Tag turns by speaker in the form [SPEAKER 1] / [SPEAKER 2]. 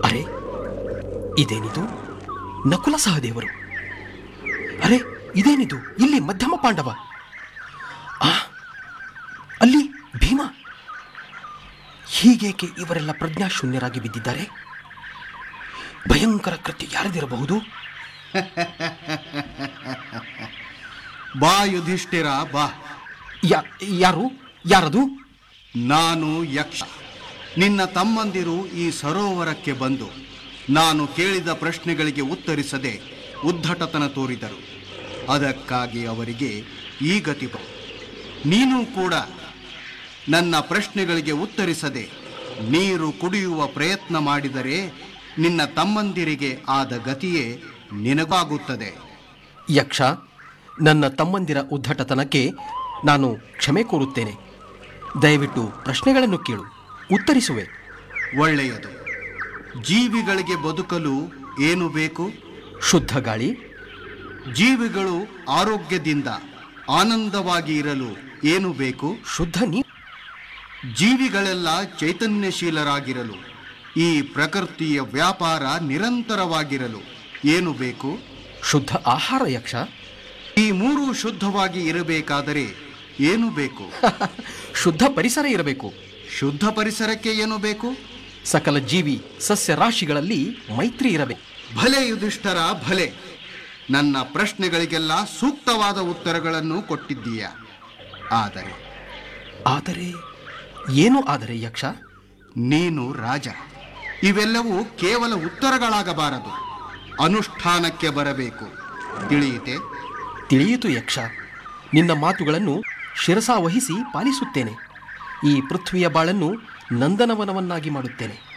[SPEAKER 1] ಅರೆ ಇದೇನಿದು ನಕುಲ ಸಹದೇವರು ಅರೆ ಇದೇನಿದು ಇಲ್ಲಿ ಮಧ್ಯಮ ಪಾಂಡವ ಆ ಅಲ್ಲಿ ಭೀಮ ಹೀಗೇಕೆ ಇವರೆಲ್ಲ ಪ್ರಜ್ಞಾಶೂನ್ಯರಾಗಿ ಬಿದ್ದಿದ್ದಾರೆ ಭಯಂಕರ ಕೃತ್ಯ ಯಾರದಿರಬಹುದು
[SPEAKER 2] ಬಾ ಯುಧಿಷ್ಠಿರ ಬಾ
[SPEAKER 1] ಯಾ ಯಾರು ಯಾರದು
[SPEAKER 2] ನಾನು ಯಕ್ಷ ನಿನ್ನ ತಮ್ಮಂದಿರು ಈ ಸರೋವರಕ್ಕೆ ಬಂದು ನಾನು ಕೇಳಿದ ಪ್ರಶ್ನೆಗಳಿಗೆ ಉತ್ತರಿಸದೆ ಉದ್ದಟತನ ತೋರಿದರು ಅದಕ್ಕಾಗಿ ಅವರಿಗೆ ಈ ಗತಿ ಬಂತು. ನೀನು ಕೂಡ ನನ್ನ ಪ್ರಶ್ನೆಗಳಿಗೆ ಉತ್ತರಿಸದೆ ನೀರು ಕುಡಿಯುವ ಪ್ರಯತ್ನ ಮಾಡಿದರೆ ನಿನ್ನ ತಮ್ಮಂದಿರಿಗೆ ಆದ ಗತಿಯೇ ನಿನಗಾಗುತ್ತದೆ
[SPEAKER 1] ಯಕ್ಷ ನನ್ನ ತಮ್ಮಂದಿರ ಉದ್ದಟತನಕ್ಕೆ ನಾನು ಕ್ಷಮೆ ಕೋರುತ್ತೇನೆ ದಯವಿಟ್ಟು ಪ್ರಶ್ನೆಗಳನ್ನು ಕೇಳು ಉತ್ತರಿಸುವೆ
[SPEAKER 2] ಒಳ್ಳೆಯದು ಜೀವಿಗಳಿಗೆ ಬದುಕಲು ಏನು ಬೇಕು
[SPEAKER 1] ಶುದ್ಧ ಗಾಳಿ
[SPEAKER 2] ಜೀವಿಗಳು ಆರೋಗ್ಯದಿಂದ ಆನಂದವಾಗಿ ಇರಲು ಏನು ಬೇಕು
[SPEAKER 1] ಶುದ್ಧ ನೀ
[SPEAKER 2] ಜೀವಿಗಳೆಲ್ಲ ಚೈತನ್ಯಶೀಲರಾಗಿರಲು ಈ ಪ್ರಕೃತಿಯ ವ್ಯಾಪಾರ ನಿರಂತರವಾಗಿರಲು ಏನು ಬೇಕು
[SPEAKER 1] ಶುದ್ಧ ಆಹಾರ ಯಕ್ಷ
[SPEAKER 2] ಈ ಮೂರು ಶುದ್ಧವಾಗಿ ಇರಬೇಕಾದರೆ ಏನು ಬೇಕು
[SPEAKER 1] ಶುದ್ಧ ಪರಿಸರ ಇರಬೇಕು
[SPEAKER 2] ಶುದ್ಧ ಪರಿಸರಕ್ಕೆ ಏನು ಬೇಕು
[SPEAKER 1] ಸಕಲ ಜೀವಿ ಸಸ್ಯ ರಾಶಿಗಳಲ್ಲಿ ಮೈತ್ರಿ ಇರಬೇಕು
[SPEAKER 2] ಭಲೆ ಯುಧಿಷ್ಠರ ಭಲೆ ನನ್ನ ಪ್ರಶ್ನೆಗಳಿಗೆಲ್ಲ ಸೂಕ್ತವಾದ ಉತ್ತರಗಳನ್ನು ಕೊಟ್ಟಿದ್ದೀಯ ಆದರೆ
[SPEAKER 1] ಆದರೆ ಏನು ಆದರೆ ಯಕ್ಷ
[SPEAKER 2] ನೀನು ರಾಜ ಇವೆಲ್ಲವೂ ಕೇವಲ ಉತ್ತರಗಳಾಗಬಾರದು ಅನುಷ್ಠಾನಕ್ಕೆ ಬರಬೇಕು ತಿಳಿಯಿತೆ
[SPEAKER 1] ತಿಳಿಯಿತು ಯಕ್ಷ ನಿನ್ನ ಮಾತುಗಳನ್ನು ಶಿರಸಾವಹಿಸಿ ಪಾಲಿಸುತ್ತೇನೆ ಈ ಪೃಥ್ವಿಯ ಬಾಳನ್ನು ನಂದನವನವನ್ನಾಗಿ ಮಾಡುತ್ತೇನೆ